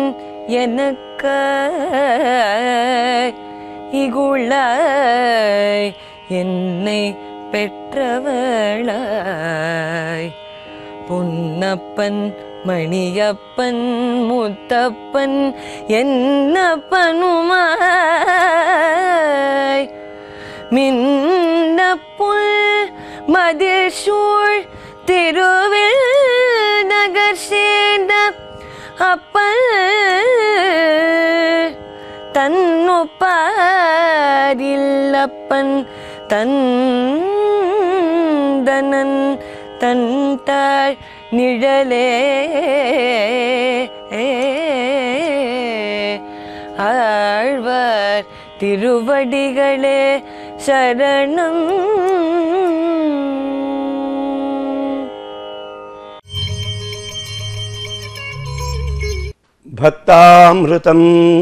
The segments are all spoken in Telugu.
எனக்க இகுளாய் என்னை பெற்றவளாய் பொன்னப்பன் மணியப்பன் முத்தப்பன் என்னப்பனுமாய் மின்னப்புல் மதிசூழ் திருவில் நகர் சேர்ந்த அப்பல் தன்னொப்பாரில்லப்பன் தந்தனன் தன் தாழ் நிழலே ஆழ்வார் திருவடிகளே சரணம் భక్తామృతం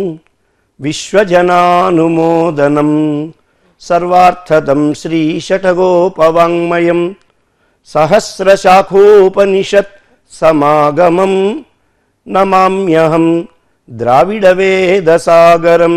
విశ్వజనానుమోదనం సర్వార్థదం శ్రీషటగోపవాङ्మయం సహస్రశాఖోపనిషత్ సమాగమం నమామ్యహం ద్రావిడవేదసాగరం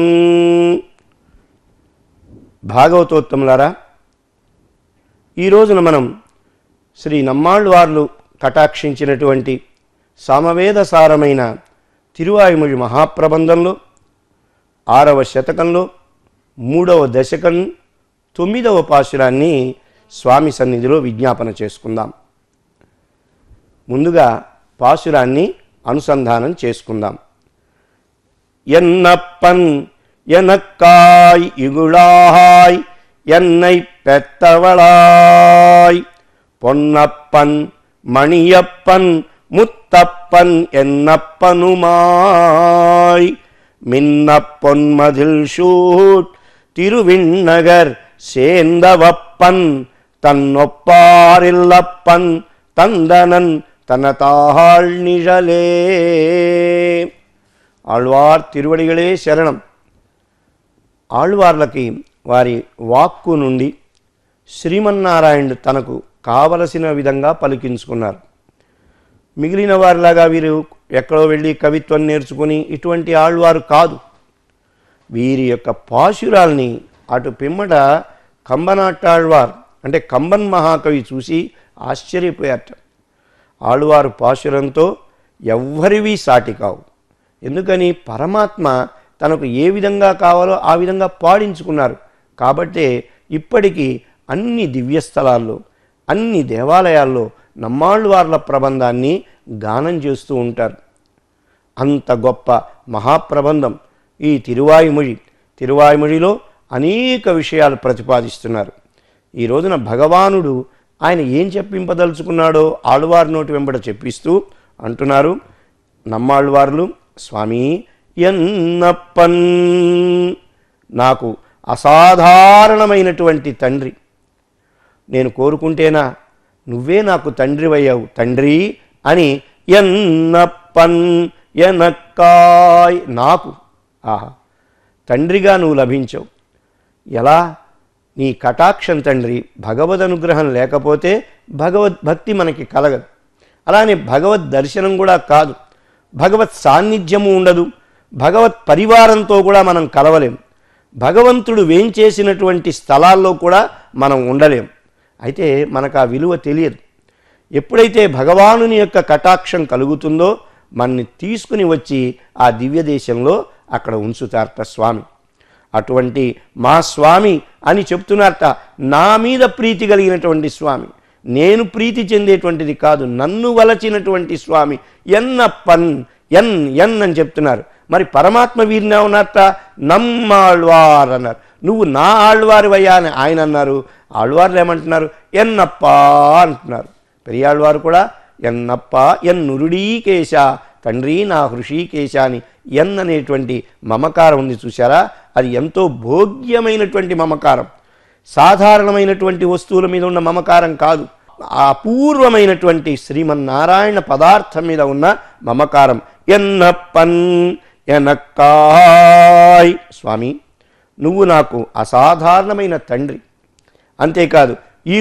భాగవతోత్తములారా ఈ రోజున మనం శ్రీ నమ్మాళ్ళవార్లు కటాక్షించినటువంటి సామవేద సారమైన తిరువాయుమొഴി మహాప్రబంధంలో ఆరవ శతకంలో మూడవ దశకం తొమ్మిదవ పాశురాన్ని స్వామి సన్నిధిలో విజ్ఞాపన చేసుకుందాం ముందుగా పాశురాన్ని అనుసంధానం చేసుకుందాం ఎన్నప్పన్ ఎనక్కాయ్ ఇగుళాయ్ ఎన్నై పెత్తవళాయ్ பொன்னப்பன் மணியப்பன் முத்தப்பன் என்னப்பனுமாய் மின்னப் பொன்மதில் ஷூட் திருவிண்ணகர் சேந்தவப்பன் தன்னொப்பாரில்லப்பன் தந்தனன் தனதாள் நிழலே ఆళ్వార్ తిరువడిగలే శరణం ఆళ్వార్లకి వారి వాక్కు నుండి శ్రీమన్నారాయణుడు తనకు కావలసిన విధంగా పలికించుకున్నారు మిగిలిన వారిలాగా వీరు ఎక్కడో వెళ్ళి కవిత్వం నేర్చుకుని ఇటువంటి ఆళ్వారు కాదు వీరి యొక్క పాశురాల్ని అటు పిమ్మట కంబనాటాళ్వార్ అంటే కంబన్ మహాకవి చూసి ఆశ్చర్యపోయారట ఆళ్వారు పాశురంతో ఎవ్వరివి సాటి కావు ఎందుకని పరమాత్మ తనకు ఏ విధంగా కావాలో ఆ విధంగా పాడించుకున్నారు కాబట్టే ఇప్పటికీ అన్ని దివ్యస్థలాల్లో అన్ని దేవాలయాల్లో నమ్మాళ్ళవార్ల ప్రబంధాన్ని గానం చేస్తూ ఉంటారు అంత గొప్ప మహాప్రబంధం ఈ తిరువాయుమొഴి తిరువాయుమొழிలో అనేక విషయాలు ప్రతిపాదిస్తున్నారు ఈ రోజున భగవానుడు ఆయన ఏం చెప్పింపదలుచుకున్నాడో ఆళ్వారి నోటి వెంబడ చెప్పిస్తూ అంటున్నారు నమ్మాళ్ళవార్లు స్వామి ఎన్నప్పన్ నాకు అసాధారణమైనటువంటి తండ్రి నేను కోరుకుంటేనా నువ్వే నాకు తండ్రివయ్యావు తండ్రి అని ఎన్నప్పన్ ఎనక్కాయ్ నాకు ఆహా తండ్రిగా నువ్వు లభించావు ఎలా నీ కటాక్షం తండ్రి భగవద్ అనుగ్రహం లేకపోతే భగవద్ భక్తి మనకి కలగదు అలానే భగవద్ దర్శనం కూడా కాదు భగవత్ సాన్నిధ్యము ఉండదు భగవత్ పరివారంతో కూడా మనం కలవలేం భగవంతుడు వేంచేసినటువంటి స్థలాల్లో కూడా మనం ఉండలేం అయితే మనకు ఆ విలువ తెలియదు ఎప్పుడైతే భగవానుని యొక్క కటాక్షం కలుగుతుందో మనని తీసుకుని వచ్చి ఆ దివ్య దేశంలో అక్కడ ఉంచుతారట స్వామి అటువంటి మా స్వామి అని చెప్తున్నారట నా మీద ప్రీతి కలిగినటువంటి స్వామి నేను ప్రీతి చెందేటువంటిది కాదు నన్ను వలచినటువంటి స్వామి ఎన్నప్పన్ ఎన్ ఎన్ అని చెప్తున్నారు మరి పరమాత్మ వీరిని ఉన్నారట నమ్మాళ్వార్ అన్నారు నువ్వు నా ఆళ్వారివయ్యా అని ఆయన అన్నారు ఆళ్వార్లు ఏమంటున్నారు ఎన్నప్ప అంటున్నారు పెరియాళ్వారు కూడా ఎన్నప్ప ఎన్నురుడీకేశ తండ్రి నా హృషీకేశ అని ఎన్ అనేటువంటి మమకారం ఉంది చూసారా అది ఎంతో భోగ్యమైనటువంటి మమకారం సాధారణమైనటువంటి వస్తువుల మీద ఉన్న మమకారం కాదు ఆ అపూర్వమైనటువంటి శ్రీమన్నారాయణ పదార్థం మీద ఉన్న మమకారం ఎన్నప్పన్ ఎనక్కాయ్ స్వామి నువ్వు నాకు అసాధారణమైన తండ్రి అంతేకాదు ఈ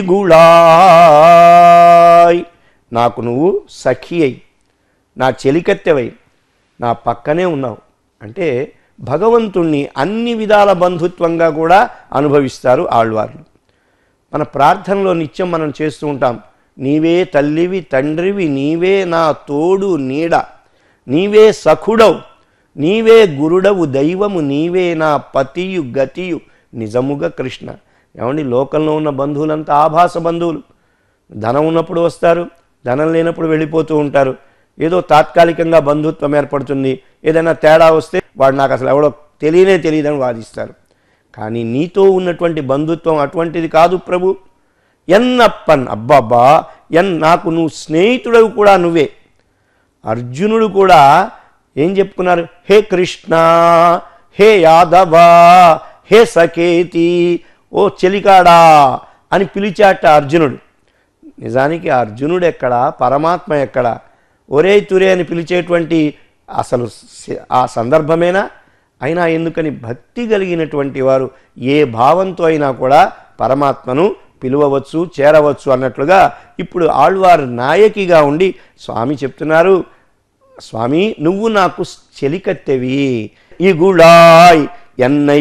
గుళాయ్ నాకు నువ్వు సఖి అయి నా చెలికత్తెవై నా పక్కనే ఉన్నావు అంటే భగవంతుణ్ణి అన్ని విధాల బంధుత్వంగా కూడా అనుభవిస్తారు ఆళ్వార్లు మన ప్రార్థనలో నిత్యం మనం చేస్తూ ఉంటాం నీవే తల్లివి తండ్రివి నీవే నా తోడు నీడ నీవే సఖుడవు నీవే గురుడవు దైవము నీవే నా పతియు గతియు నిజముగా కృష్ణ ఏమండి లోకంలో ఉన్న బంధువులంతా ఆభాస బంధువులు ధనం ఉన్నప్పుడు వస్తారు ధనం లేనప్పుడు వెళ్ళిపోతూ ఉంటారు ఏదో తాత్కాలికంగా బంధుత్వం ఏర్పడుతుంది ఏదైనా తేడా వస్తే వాడు నాకు అసలు ఎవడో తెలియనే తెలియదని వాదిస్తారు కానీ నీతో ఉన్నటువంటి బంధుత్వం అటువంటిది కాదు ప్రభు ఎన్నప్పన్ అబ్బాబ్బా ఎన్ నాకు నువ్వు స్నేహితుడవు కూడా నువ్వే అర్జునుడు కూడా ఏం చెప్పుకున్నారు హే కృష్ణ హే యాదవ హే సకేతి ఓ చెలికాడా అని పిలిచాట అర్జునుడు నిజానికి ఆ అర్జునుడు ఎక్కడ పరమాత్మ ఎక్కడ ఒరే తురే అని పిలిచేటువంటి అసలు స- ఆ సందర్భమేనా అయినా ఎందుకని భక్తి కలిగినటువంటి వారు ఏ భావంతో అయినా కూడా పరమాత్మను పిలువవచ్చు చేరవచ్చు అన్నట్లుగా ఇప్పుడు ఆళ్వారు నాయకిగా ఉండి స్వామి చెప్తున్నారు స్వామి నువ్వు నాకు చెలికత్తెవి ఇగుళాయ్ ఎన్నై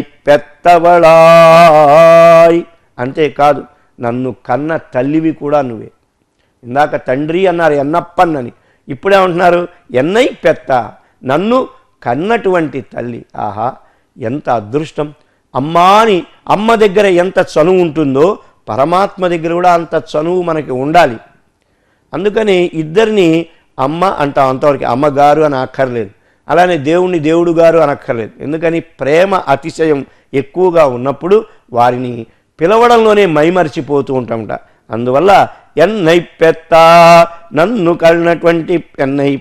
పెత్తవళాయ్ అంతేకాదు నన్ను కన్న తల్లివి కూడా నువ్వే ఇందాక తండ్రి అన్నారు ఎన్నప్పన్నని ఇప్పుడేమంటున్నారు ఎన్నై పెత్త నన్ను కన్నటువంటి తల్లి ఆహా ఎంత అదృష్టం అమ్మా అని అమ్మ దగ్గర ఎంత చనువు ఉంటుందో పరమాత్మ దగ్గర కూడా అంత చనువు మనకి ఉండాలి అందుకని ఇద్దరిని అమ్మ అంటాం అంతవరకు అమ్మగారు అని అక్కర్లేదు అలానే దేవుణ్ణి దేవుడు గారు అనక్కర్లేదు ఎందుకని ప్రేమ అతిశయం ఎక్కువగా ఉన్నప్పుడు వారిని పిలవడంలోనే మైమరిచిపోతూ ఉంటామట అందువల్ల ఎన్నై పెత్త నన్ను కన్నటువంటి ఎన్నై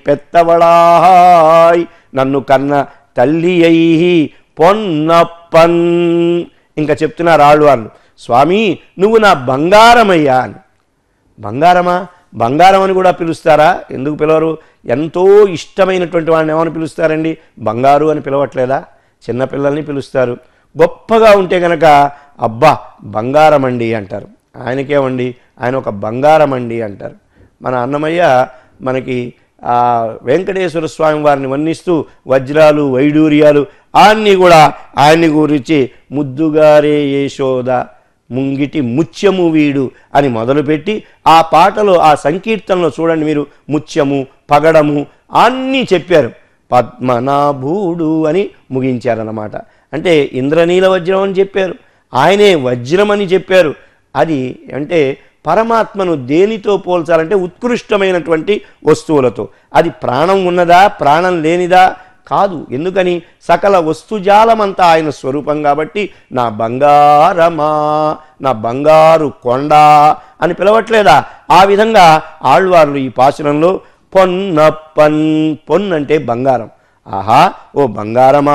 పెత్తవడాయ్ నన్ను కన్న తల్లి అయి పొన్నప్పన్ ఇంకా చెప్తున్నారు ఆళ్ళు స్వామి నువ్వు నా బంగారమయ్యా అని బంగారమా బంగారం అని కూడా పిలుస్తారా ఎందుకు పిలవరు ఎంతో ఇష్టమైనటువంటి వాడిని ఏమని పిలుస్తారండి బంగారు అని పిలవట్లేదా చిన్నపిల్లల్ని పిలుస్తారు గొప్పగా ఉంటే గనక అబ్బా బంగారం అండి అంటారు ఆయనకేమండి ఆయన ఒక బంగారం అండి అంటారు మన అన్నమయ్య మనకి ఆ వెంకటేశ్వర స్వామి వారిని వర్ణిస్తూ వజ్రాలు వైడూర్యాలు అన్నీ కూడా ఆయన్ని గురించి ముద్దుగారే యశోద ముంగిటి ముత్యము వీడు అని మొదలుపెట్టి ఆ పాటలో ఆ సంకీర్తనలో చూడండి మీరు ముత్యము పగడము అన్నీ చెప్పారు పద్మనాభుడు అని ముగించారన్నమాట అంటే ఇంద్రనీల వజ్రం అని చెప్పారు ఆయనే వజ్రం అని చెప్పారు అది అంటే పరమాత్మను దేనితో పోల్చాలంటే ఉత్కృష్టమైనటువంటి వస్తువులతో అది ప్రాణం ఉన్నదా ప్రాణం లేనిదా కాదు ఎందుకని సకల వస్తుజాలమంతా ఆయన స్వరూపం కాబట్టి నా బంగారమా నా బంగారు కొండ అని పిలవట్లేదా ఆ విధంగా ఆళ్వార్లు ఈ పాశురంలో పొన్నప్పన్ పొన్ అంటే బంగారం ఆహా ఓ బంగారమా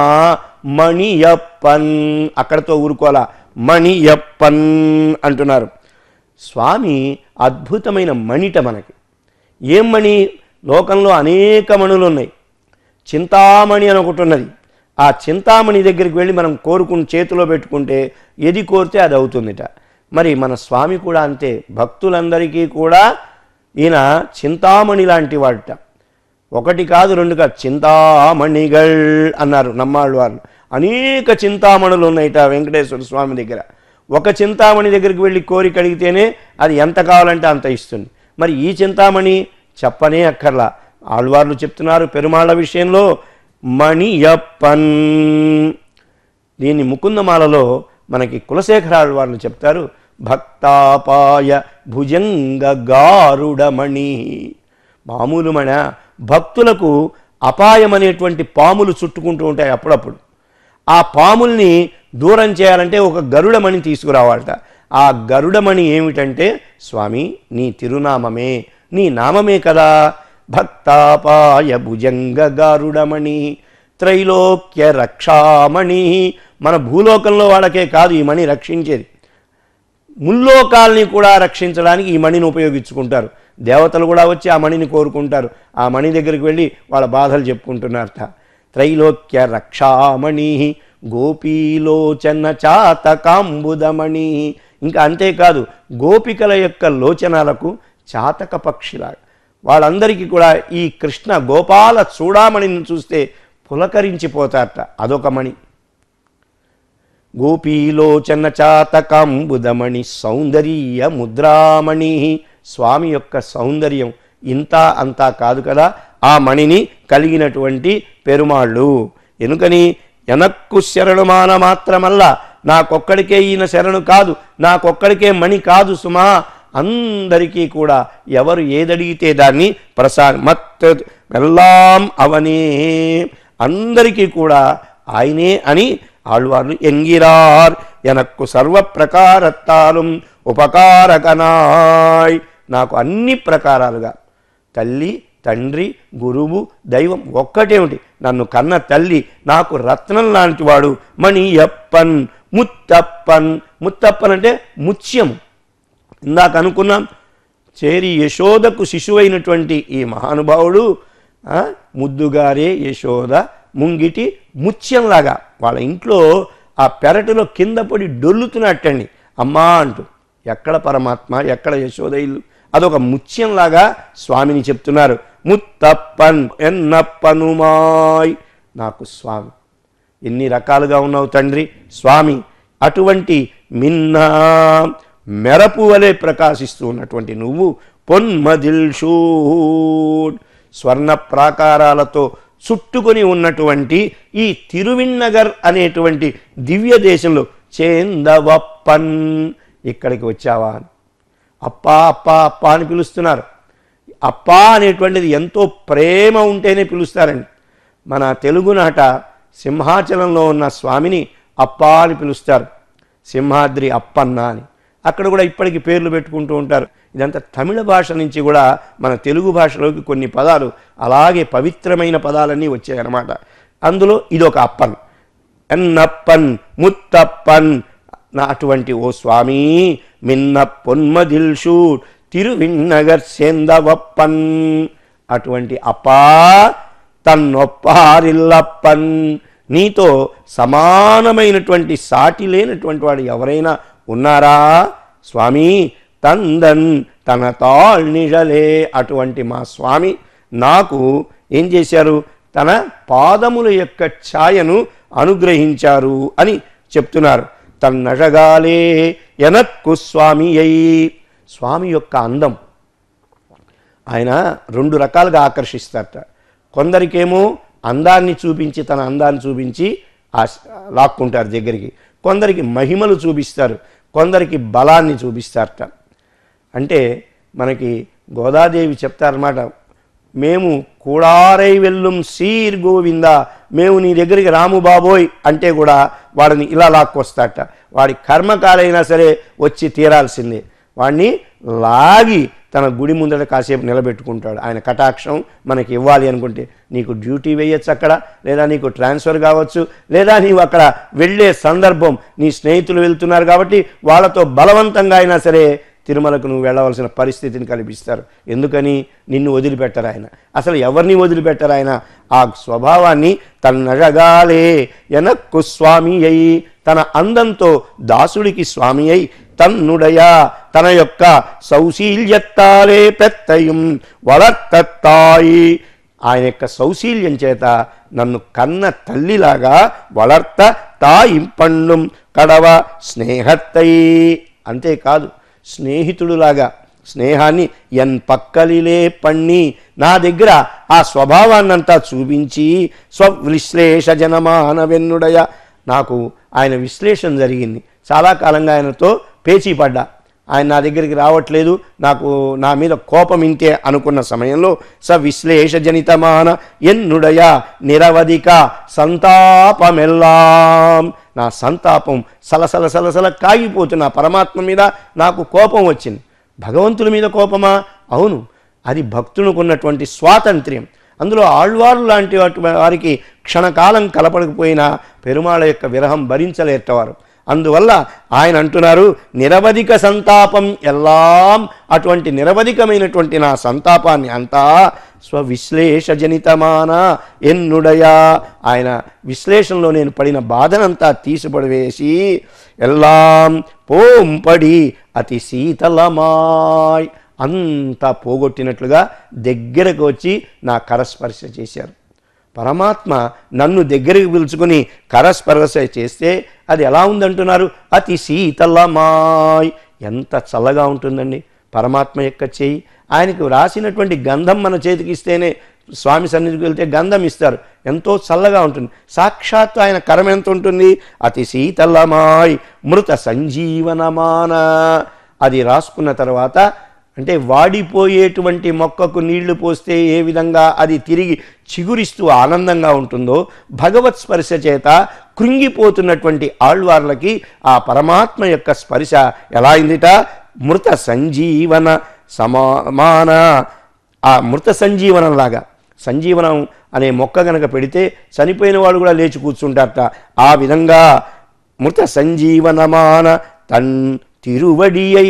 మణియప్పన్ అక్కడతో ఊరుకోలా మణియప్పన్ అంటున్నారు స్వామి అద్భుతమైన మణిట మనకి ఏం మణి లోకంలో అనేక మణులు ఉన్నాయి చింతామణి అని ఒకటి ఉన్నది ఆ చింతామణి దగ్గరికి వెళ్ళి మనం కోరుకుని చేతిలో పెట్టుకుంటే ఏది కోరితే అది అవుతుందిట మరి మన స్వామి కూడా అంతే భక్తులందరికీ కూడా ఈయన చింతామణి లాంటి వాడట ఒకటి కాదు రెండు కాదు చింతామణిగల్ అన్నారు నమ్మాళ్ళు వారు అనేక చింతామణులు ఉన్నాయిట వెంకటేశ్వర స్వామి దగ్గర ఒక చింతామణి దగ్గరికి వెళ్ళి కోరిక అడిగితేనే అది ఎంత కావాలంటే అంత ఇస్తుంది మరి ఈ చింతామణి చెప్పనే అక్కర్లా ఆళ్వార్లు చెప్తున్నారు పెరుమాళ్ళ విషయంలో మణియప్పన్ దీన్ని ముకుందమాలలో మనకి కులశేఖర ఆళ్వార్లు చెప్తారు భక్తాపాయ భుజంగ గారుడమణి మామూలు మణ భక్తులకు అపాయం అనేటువంటి పాములు చుట్టుకుంటూ ఉంటాయి అప్పుడప్పుడు ఆ పాముల్ని దూరం చేయాలంటే ఒక గరుడమణి తీసుకురావాలట ఆ గరుడమణి ఏమిటంటే స్వామి నీ తిరునామమే నీ నామమే కదా భక్తాపాయ భుజంగ గారుడమణి త్రైలోక్య రక్షామణి మన భూలోకంలో వాళ్ళకే కాదు ఈ మణి రక్షించేది ముల్లోకాల్ని కూడా రక్షించడానికి ఈ మణిని ఉపయోగించుకుంటారు దేవతలు కూడా వచ్చి ఆ మణిని కోరుకుంటారు ఆ మణి దగ్గరికి వెళ్ళి వాళ్ళ బాధలు చెప్పుకుంటున్నారట త్రైలోక్య రక్షామణి గోపీలోచన చాతకాంబుదమణి ఇంకా అంతేకాదు గోపికల యొక్క లోచనాలకు చాతక పక్షిలాగా వాళ్ళందరికీ కూడా ఈ కృష్ణ గోపాల చూడామణిని చూస్తే పులకరించిపోతారట అదొక మణి గోపీలోచన చాతకంబుదమణి సౌందర్య ముద్రామణి స్వామి యొక్క సౌందర్యం ఇంత అంతా కాదు కదా ఆ మణిని కలిగినటువంటి పెరుమాళ్ళు ఎనుకని ఎనక్కు శరణుమాన మాత్రమల్ల నాకొక్కడికే ఈయన శరణు కాదు నాకొక్కడికే మణి కాదు సుమా అందరికీ కూడా ఎవరు ఏదడిగితే దాన్ని ప్రసాద్ మత్ ఎల్లాం అవనే అందరికీ కూడా ఆయనే అని ఆళ్వార్లు ఎంగిరార్ ఎనక్కు సర్వ ప్రకారత్తాலும் ఉపకారకనాయ్ నాకు అన్ని ప్రకారాలుగా తల్లి తండ్రి గురువు దైవం ఒక్కటేమిటి నన్ను కన్న తల్లి నాకు రత్నం లాంటి వాడు మణియప్పన్ ముత్తప్పన్ ముత్తప్పన్ అంటే ముత్యం ఇందాక అనుకున్నాం చేరి యశోదకు శిశువైనటువంటి ఈ మహానుభావుడు ఆ, ముద్దుగారే యశోద ముంగిటి ముత్యంలాగా వాళ్ళ ఇంట్లో ఆ పెరటిలో కింద పడి డొల్లుతున్నట్టండి అమ్మా అంటూ ఎక్కడ పరమాత్మ ఎక్కడ యశోద ఇల్లు అదొక ముత్యంలాగా స్వామిని చెప్తున్నారు ముత్తప్పన్ ఎన్నప్పనుమాయ్ నాకు స్వామి ఎన్ని రకాలుగా ఉన్నావు తండ్రి స్వామి అటువంటి మిన్న మెరపు వలె ప్రకాశిస్తూ ఉన్నటువంటి నువ్వు పొన్మదిల్ షూడ్ స్వర్ణ ప్రాకారాలతో చుట్టుకొని ఉన్నటువంటి ఈ తిరువిన్నగర్ అనేటువంటి దివ్య దేశంలో చేందవప్పన్ ఇక్కడికి వచ్చావా అని అప్పా అప్పా అప్పా అని పిలుస్తున్నారు అప్పా అనేటువంటిది ఎంతో ప్రేమ ఉంటేనే పిలుస్తారండి మన తెలుగునాట సింహాచలంలో ఉన్న స్వామిని అప్పా అని పిలుస్తారు సింహాద్రి అప్పన్న అని అక్కడ కూడా ఇప్పటికి పేర్లు పెట్టుకుంటూ ఉంటారు ఇదంతా తమిళ భాష నుంచి కూడా మన తెలుగు భాషలోకి కొన్ని పదాలు అలాగే పవిత్రమైన పదాలన్నీ వచ్చాయన్నమాట అందులో ఇదొక అప్పన్ ఎన్నప్పన్ ముత్తప్పన్ నా అటువంటి ఓ స్వామి మిన్న పొన్మదిల్షూ తిరువిన్నగర్ సేందవప్పన్ అటువంటి అప్పా తన్నొప్పారిల్లప్పన్ నీతో సమానమైనటువంటి సాటి లేనటువంటి వాడు ఎవరైనా ఉన్నారా స్వామి తందన్ తన తాళ్నిഴలే అటువంటి మా స్వామి నాకు ఏం చేశారు తన పాదముల యొక్క ఛాయను అనుగ్రహించారు అని చెప్తున్నారు తన్నഴగాలే ఎనక్కు స్వామి అయి స్వామి యొక్క అందం ఆయన రెండు రకాలుగా ఆకర్షిస్తారట కొందరికేమో అందాన్ని చూపించి తన అందాన్ని చూపించి ఆశ- లాక్కుంటారు దగ్గరికి కొందరికి మహిమలు చూపిస్తారు కొందరికి బలాన్ని చూపిస్తారట అంటే మనకి గోదాదేవి చెప్తారన్నమాట మేము కూడారై వెళ్ళుం సీర్ గోవింద మేము నీ దగ్గరికి రాము బాబోయ్ అంటే కూడా వాడిని ఇలా లాక్కొస్తాట వాడి కర్మకాలైనా సరే వచ్చి తీరాల్సిందే వాడిని లాగి తన గుడి ముందట కాసేపు నిలబెట్టుకుంటాడు ఆయన కటాక్షం మనకి ఇవ్వాలి అనుకుంటే నీకు డ్యూటీ వేయచ్చు అక్కడ లేదా నీకు ట్రాన్స్ఫర్ కావచ్చు లేదా నీవు అక్కడ వెళ్ళే సందర్భం నీ స్నేహితులు వెళ్తున్నారు కాబట్టి వాళ్ళతో బలవంతంగా అయినా సరే తిరుమలకు నువ్వు వెళ్ళవలసిన పరిస్థితిని కల్పిస్తారు ఎందుకని నిన్ను వదిలిపెట్టరు ఆయన అసలు ఎవరిని వదిలిపెట్టరు ఆయన ఆ స్వభావాన్ని తన్నగగాలే ఎనక్కు స్వామి అయి తన అందంతో దాసుడికి స్వామి అయి తన్నుడయ తన యొక్క సౌశీల్యత్తాలే పెత్తయం వళర్తత్తాయి ఆయన యొక్క సౌశీల్యం చేత నన్ను కన్న తల్లిలాగా వళర్త తాయింపండుం కడవ స్నేహత్తై అంతేకాదు స్నేహితుడులాగా స్నేహాన్ని ఎన్ పక్కలిలే పన్ని నా దగ్గర ఆ స్వభావాన్నంతా చూపించి స్వవిశ్లేష జనమాన వెన్నుడయ నాకు ఆయన విశ్లేషణ జరిగింది చాలా కాలంగా ఆయనతో పేచీ పడ్డా ఆయన నా దగ్గరికి రావట్లేదు నాకు నా మీద కోపం ఇంతే అనుకున్న సమయంలో స విశ్లేష జనితమాన ఎన్నుడయ నిరవధిక సంతాపమెల్లాం నా సంతాపం సలసల సలసల కాగిపోతున్న పరమాత్మ మీద నాకు కోపం వచ్చింది భగవంతుని మీద కోపమా అవును అది భక్తునికి ఉన్నటువంటి స్వాతంత్ర్యం అందులో ఆళ్వారు లాంటి వాటి వారికి క్షణకాలం కలపడకపోయినా పెరుమాళ యొక్క విరహం భరించలేటవారు అందువల్ల ఆయన అంటున్నారు నిరవధిక సంతాపం ఎల్లాం అటువంటి నిరవధికమైనటువంటి నా సంతాపాన్ని అంతా స్వవిశ్లేషజనితమాన ఎన్నుడయా ఆయన విశ్లేషణలో నేను పడిన బాధనంతా తీసిపడివేసి ఎల్లాం పోంపడి అతి శీతలమాయ్ అంతా పోగొట్టినట్లుగా దగ్గరకు వచ్చి నా కరస్పర్శ చేశారు పరమాత్మ నన్ను దగ్గరికి పిలుచుకుని కరస్పర్శ చేస్తే అది ఎలా ఉందంటున్నారు అతి శీతలమాయ్ ఎంత చల్లగా ఉంటుందండి పరమాత్మ యొక్క చేయి ఆయనకు రాసినటువంటి గంధం మన చేతికి ఇస్తేనే స్వామి సన్నిధికి వెళ్తే గంధం ఇస్తారు ఎంతో చల్లగా ఉంటుంది సాక్షాత్తు ఆయన కరం ఎంత ఉంటుంది అతి శీతలమాయ్ మృత సంజీవనమాన అది రాసుకున్న తర్వాత అంటే వాడిపోయేటువంటి మొక్కకు నీళ్లు పోస్తే ఏ విధంగా అది తిరిగి చిగురిస్తూ ఆనందంగా ఉంటుందో భగవత్ స్పర్శ చేత కృంగిపోతున్నటువంటి ఆళ్వార్లకి ఆ పరమాత్మ యొక్క స్పర్శ ఎలా అయిందిట మృత సంజీవన సమాన ఆ మృత సంజీవనంలాగా సంజీవనం అనే మొక్క గనక పెడితే చనిపోయిన వాళ్ళు కూడా లేచి కూర్చుంటారట ఆ విధంగా మృత సంజీవనమాన తన్ తిరువడియై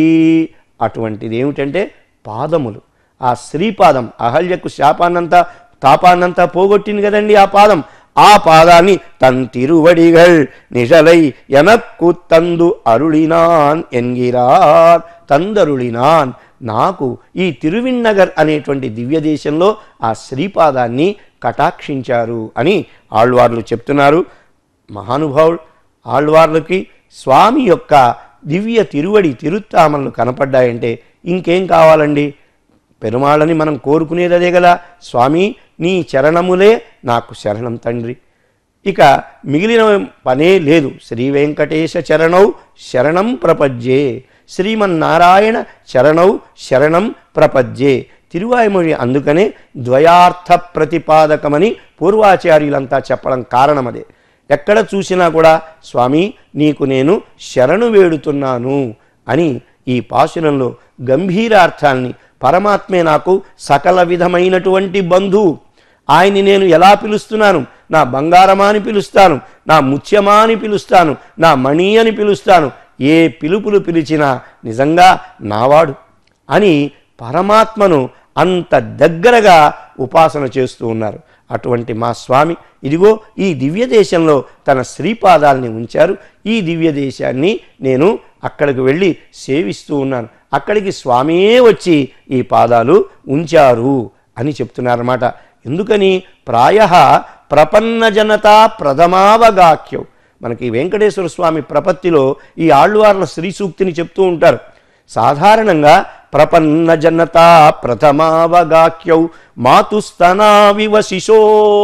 అటువంటిది ఏమిటంటే పాదములు ఆ శ్రీపాదం అహల్యకు శాపాన్నంతా తాపాన్నంతా పోగొట్టింది కదండి ఆ పాదం ఆ పాదాన్ని తన్ తిరువడిగల్ నిజలై ఎనక్కు తందు అరుళినాన్ ఎన్గిరార్ తందరుళినాన్ నాకు ఈ తిరువిన్నగర్ అనేటువంటి దివ్య దేశంలో ఆ శ్రీపాదాన్ని కటాక్షించారు అని ఆళ్వార్లు చెప్తున్నారు మహానుభావుడు ఆళ్వార్లకి స్వామి యొక్క దివ్య తిరువడి తిరుత్తామలు కనపడ్డాయంటే ఇంకేం కావాలండి పెరుమాళని మనం కోరుకునేది అదే కదా స్వామి నీ చరణములే నాకు శరణం తండ్రి ఇక మిగిలిన పనే లేదు శ్రీ వెంకటేశ చరణౌ శరణం ప్రపజ్యే శ్రీమన్నారాయణ చరణౌ శరణం ప్రపజ్యే తిరువాయుమొഴി అందుకనే ద్వయార్థ ప్రతిపాదకమని పూర్వాచార్యులంతా చెప్పడం కారణం అదే ఎక్కడ చూసినా కూడా స్వామి నీకు నేను శరణు వేడుతున్నాను అని ఈ పాశురంలో గంభీరార్థాన్ని పరమాత్మే నాకు సకల విధమైనటువంటి బంధువు ఆయన్ని నేను ఎలా పిలుస్తున్నాను నా బంగారమా అని పిలుస్తాను నా ముత్యమా అని పిలుస్తాను నా మణి అని పిలుస్తాను ఏ పిలుపులు పిలిచినా నిజంగా నావాడు అని పరమాత్మను అంత దగ్గరగా ఉపాసన చేస్తూ ఉన్నారు అటువంటి మా స్వామి ఇదిగో ఈ దివ్య దేశంలో తన శ్రీపాదాల్ని ఉంచారు ఈ దివ్య దేశాన్ని నేను అక్కడికి వెళ్ళి సేవిస్తూ ఉన్నాను అక్కడికి స్వామియే వచ్చి ఈ పాదాలు ఉంచారు అని చెప్తున్నారన్నమాట ఎందుకని ప్రాయ ప్రపన్న జనత ప్రథమావగాఖ్యం మనకి వెంకటేశ్వర స్వామి ప్రపత్తిలో ఈ ఆళ్వార్ల శ్రీ సూక్తిని చెప్తూ ఉంటారు సాధారణంగా ప్రపన్న జనత ప్రథమావగాఖ్యౌ మాతుస్తనావివ శిశో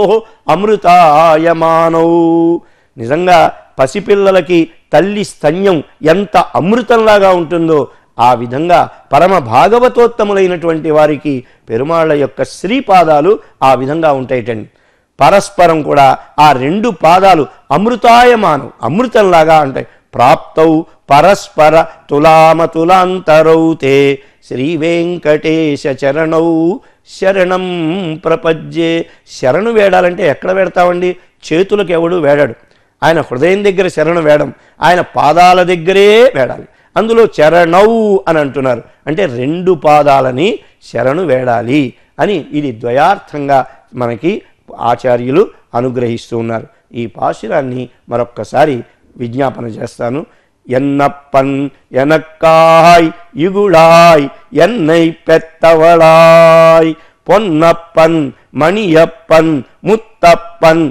అమృతాయమానౌ నిజంగా పసిపిల్లలకి తల్లి స్తన్యం ఎంత అమృతంలాగా ఉంటుందో ఆ విధంగా పరమ భాగవతోత్తములైనటువంటి వారికి పెరుమాళ్ళ యొక్క శ్రీపాదాలు ఆ విధంగా ఉంటాయిటండి పరస్పరం కూడా ఆ రెండు పాదాలు అమృతాయమానం అమృతంలాగా ఉంటాయి ప్రాప్తౌ పరస్పర తులామతులాంతరౌతే శ్రీ వెంకటేశ చరణౌ శరణం ప్రపజ్యే శరణు వేడాలంటే ఎక్కడ వేడతామండి చేతులకు ఎవడు వేడాడు ఆయన హృదయం దగ్గర శరణు వేడం ఆయన పాదాల దగ్గరే వేడాలి అందులో చరణౌ అని అంటున్నారు అంటే రెండు పాదాలని శరణు వేడాలి అని ఇది ద్వయార్థంగా మనకి ఆచార్యులు అనుగ్రహిస్తూ ఉన్నారు ఈ పాశురాన్ని మరొక్కసారి విజ్ఞాపన చేస్తాను ఎన్నప్పన్ ఎనక్కాయ్ ఇగుళాయ్ ఎన్నై పెత్తవళాయ్ பொன்னப்பன் மணியப்பன் முத்தப்பன்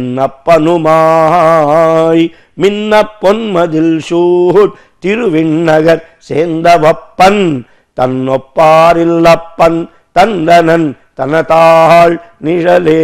என்னப்பனுமாய் மின்ன பொன்மதில் சூட் திருவிண்ணகர் சேந்தவப்பன் தன்னொப்பாரில்லப்பன் தந்தனன் తనతాళ్ నిழలే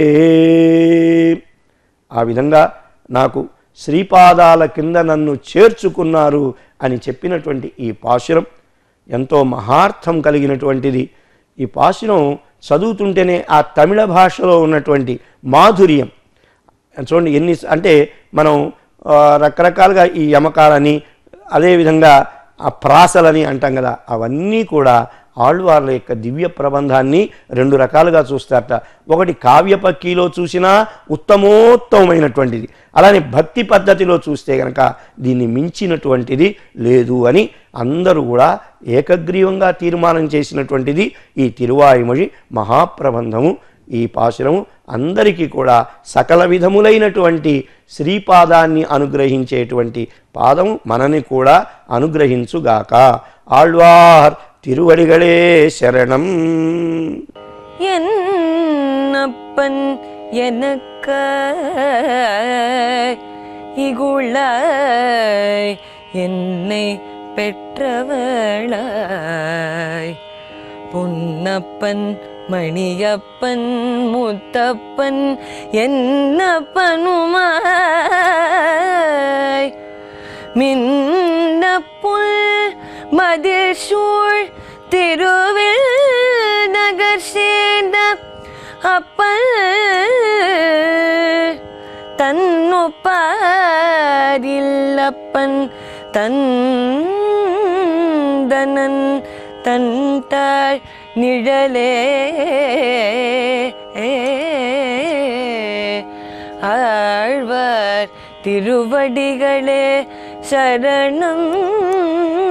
ఆ విధంగా నాకు శ్రీపాదాల కింద నన్ను చేర్చుకున్నారు అని చెప్పినటువంటి ఈ పాశురం ఎంతో మహార్థం కలిగినటువంటిది ఈ పాశురం చదువుతుంటేనే ఆ తమిళ భాషలో ఉన్నటువంటి మాధుర్యం చూడండి ఎన్ని అంటే మనం ఆ, రకరకాలుగా ఈ యమకాలని అదేవిధంగా ఆ ప్రాసలని అంటాం కదా అవన్నీ కూడా ఆళ్వార్ల యొక్క దివ్య ప్రబంధాన్ని రెండు రకాలుగా చూస్తారట ఒకటి కావ్యపక్కీలో చూసినా ఉత్తమోత్తమైనటువంటిది అలానే భక్తి పద్ధతిలో చూస్తే కనుక దీన్ని మించినటువంటిది లేదు అని అందరూ కూడా ఏకగ్రీవంగా తీర్మానం చేసినటువంటిది ఈ తిరువాయుమొഴి మహాప్రబంధము ఈ పాశురము అందరికీ కూడా సకల విధములైనటువంటి శ్రీపాదాన్ని అనుగ్రహించేటువంటి పాదము మనని కూడా అనుగ్రహించుగాక ఆళ్వార్ திருவடிகளே சரணம் என்னப்பன் எனக்க இகுளாய் என்னை பெற்றவளாய் பொன்னப்பன் மணியப்பன் முத்தப்பன் என்னப்பனுமாய் மின்னப்புல் மதில் சூழ் திருவில் நகர் சேர்ந்த அப்பல் தன்னுப்பாரில்லப்பன் தந்தனன் தன்தாள் நிழலே ஆழ்வார் திருவடிகளே சரணம்